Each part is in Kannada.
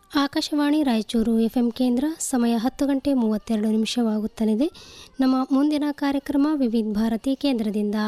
ಆಕಾಶವಾಣಿ ರಾಯಚೂರು ಎಫ್ಎಂ ಕೇಂದ್ರ ಸಮಯ ಹತ್ತು ಗಂಟೆ ಮೂವತ್ತೆರಡು ನಿಮಿಷವಾಗುತ್ತಲಿದೆ ನಮ್ಮ ಮುಂದಿನ ಕಾರ್ಯಕ್ರಮ ವಿವಿಧ ಭಾರತಿ ಕೇಂದ್ರದಿಂದ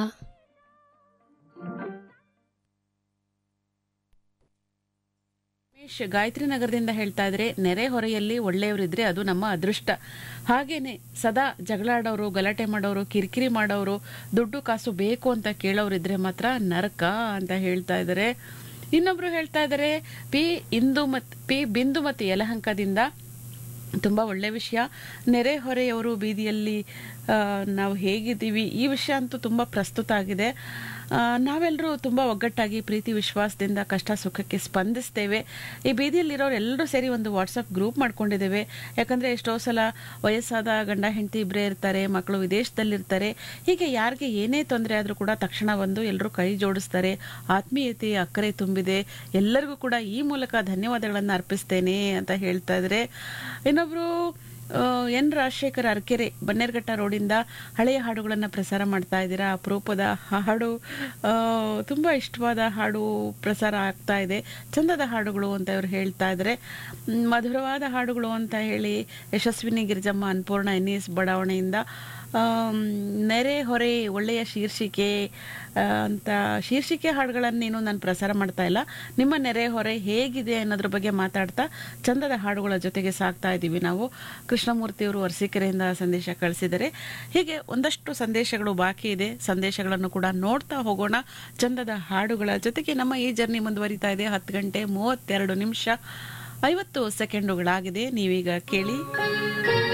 ರಮೇಶ್ ಗಾಯತ್ರಿ ನಗರದಿಂದ ಹೇಳ್ತಾ ಇದ್ರೆ ನೆರೆ ಹೊರೆಯಲ್ಲಿ ಒಳ್ಳೆಯವರಿದ್ರೆ ಅದು ನಮ್ಮ ಅದೃಷ್ಟ ಹಾಗೇನೆ ಸದಾ ಜಗಳಾಡೋರು ಗಲಾಟೆ ಮಾಡೋರು ಕಿರಿಕಿರಿ ಮಾಡೋರು ದುಡ್ಡು ಕಾಸು ಬೇಕು ಅಂತ ಕೇಳೋರಿದ್ರೆ ಮಾತ್ರ ನರಕ ಅಂತ ಹೇಳ್ತಾ ಇದ್ದಾರೆ ಇನ್ನೊಬ್ರು ಹೇಳ್ತಾ ಇದ್ದಾರೆ ಪಿ ಇಂದು ಮತ್ ಪಿ ಬಿಂದು ಮತ್ತು ಯಲಹಂಕದಿಂದ ತುಂಬ ಒಳ್ಳೆ ವಿಷಯ ನೆರೆ ಹೊರೆಯವರು ಬೀದಿಯಲ್ಲಿ ಆ, ನಾವು ಹೇಗಿದ್ದೀವಿ ಈ ವಿಷಯ ಅಂತೂ ತುಂಬ ಪ್ರಸ್ತುತ ಆಗಿದೆ ನಾವೆಲ್ಲರೂ ತುಂಬ ಒಗ್ಗಟ್ಟಾಗಿ ಪ್ರೀತಿ ವಿಶ್ವಾಸದಿಂದ ಕಷ್ಟ ಸುಖಕ್ಕೆ ಸ್ಪಂದಿಸ್ತೇವೆ ಈ ಬೀದಿಯಲ್ಲಿರೋರು ಎಲ್ಲರೂ ಸೇರಿ ಒಂದು ವಾಟ್ಸಪ್ ಗ್ರೂಪ್ ಮಾಡ್ಕೊಂಡಿದ್ದೇವೆ ಯಾಕಂದರೆ ಎಷ್ಟೋ ಸಲ ವಯಸ್ಸಾದ ಗಂಡ ಹೆಂಡತಿ ಇಬ್ಬರೇ ಇರ್ತಾರೆ ಮಕ್ಕಳು ವಿದೇಶದಲ್ಲಿರ್ತಾರೆ ಹೀಗೆ ಯಾರಿಗೆ ಏನೇ ತೊಂದರೆ ಆದರೂ ಕೂಡ ತಕ್ಷಣ ಬಂದು ಎಲ್ಲರೂ ಕೈ ಜೋಡಿಸ್ತಾರೆ ಆತ್ಮೀಯತೆ ಅಕ್ಕರೆ ತುಂಬಿದೆ ಎಲ್ಲರಿಗೂ ಕೂಡ ಈ ಮೂಲಕ ಧನ್ಯವಾದಗಳನ್ನು ಅರ್ಪಿಸ್ತೇನೆ ಅಂತ ಹೇಳ್ತಾ ಇದ್ದಾರೆ ಇನ್ನೊಬ್ರು ಆ, ಎನ್ ರಾಜಶೇಖರ್ ಅರಕೆರೆ ಬನ್ನೇರ್ಘಟ್ಟ ರೋಡಿಂದ ಹಳೆಯ ಹಾಡುಗಳನ್ನು ಪ್ರಸಾರ ಮಾಡ್ತಾ ಇದ್ದೀರಾ ಅಪರೂಪದ ಹಾಡು ಆ, ತುಂಬಾ ಇಷ್ಟವಾದ ಹಾಡು ಪ್ರಸಾರ ಆಗ್ತಾ ಇದೆ ಚಂದದ ಹಾಡುಗಳು ಅಂತ ಇವರು ಹೇಳ್ತಾ ಇದ್ದಾರೆ ಮ್, ಮಧುರವಾದ ಹಾಡುಗಳು ಅಂತ ಹೇಳಿ ಯಶಸ್ವಿನಿ ಗಿರಿಜಮ್ಮ ಅನ್ಪೂರ್ಣ ಎನ್ ಎಸ್ ಬಡಾವಣೆಯಿಂದ ಆಮ್, ನೆರೆ ಹೊರೆ ಒಳ್ಳೆಯ ಶೀರ್ಷಿಕೆ ಆ, ಅಂತ ಶೀರ್ಷಿಕೆ ಹಾಡುಗಳನ್ನೇನು ನಾನು ಪ್ರಸಾರ ಮಾಡ್ತಾ ಇಲ್ಲ ನಿಮ್ಮ ನೆರೆ ಹೊರೆ ಹೇಗಿದೆ ಅನ್ನೋದ್ರ ಬಗ್ಗೆ ಮಾತಾಡ್ತಾ ಚಂದದ ಹಾಡುಗಳ ಜೊತೆಗೆ ಸಾಕ್ತಾ ಇದ್ದೀವಿ ನಾವು ಕೃಷ್ಣಮೂರ್ತಿಯವರು ಅರಸೀಕೆರೆಯಿಂದ ಸಂದೇಶ ಕಳಿಸಿದ್ದಾರೆ ಹೀಗೆ ಒಂದಷ್ಟು ಸಂದೇಶಗಳು ಬಾಕಿ ಇದೆ ಸಂದೇಶಗಳನ್ನು ಕೂಡ ನೋಡ್ತಾ ಹೋಗೋಣ ಚಂದದ ಹಾಡುಗಳ ಜೊತೆಗೆ ನಮ್ಮ ಈ ಜರ್ನಿ ಮುಂದುವರಿತಾ ಇದೆ ಹತ್ತು ಗಂಟೆ ಮೂವತ್ತೆರಡು ನಿಮಿಷ ಐವತ್ತು ಸೆಕೆಂಡುಗಳಾಗಿದೆ ನೀವೀಗ ಕೇಳಿ